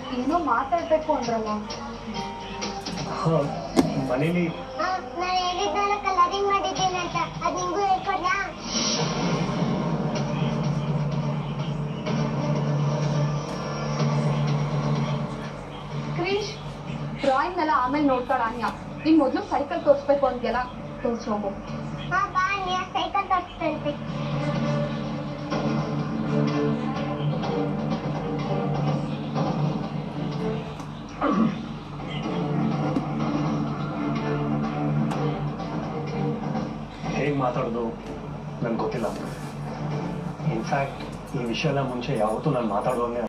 ಏನೋ ಮಾತಾಡ್ಬೇಕು ಅಂದ್ರಲ್ಲ ಮನೇಲಿ ನಾನು ಹೇಳಿದ್ನಲ್ಲ ಕಲರಿಂಗ್ ಮಾಡಿದ್ದೀನಿ ಅಂತ ಅದು ನಿಂಗೂ ಹೇಳ್ಕೊಡ್ಲಾ ಕ್ರೀಶ್ ಡ್ರಾಯಿಂಗ್ ಎಲ್ಲ ಆಮೇಲೆ ನೋಡ್ತಾಳ ಅನ್ಯ ನೀನ್ ಮೊದ್ಲು ಸೈಕಲ್ ತೋರಿಸ್ಬೇಕು ಅಂದ್ಯಲ್ಲ ತೋರ್ಸ್ ಹೋಗು ಹಾ ಬಾ ನೀ ಸೈಕಲ್ ತೋರಿಸ್ತಂತೆ ಹೇಗೆ ಮಾತಾಡೋದು ನನ್ಗೆ ಗೊತ್ತಿಲ್ಲ ಇನ್ಫ್ಯಾಕ್ಟ್ ಈ ವಿಷಯ ಎಲ್ಲ ಮುಂಚೆ ಯಾವತ್ತೂ ನಾನು ಮಾತಾಡುವಾಗೆ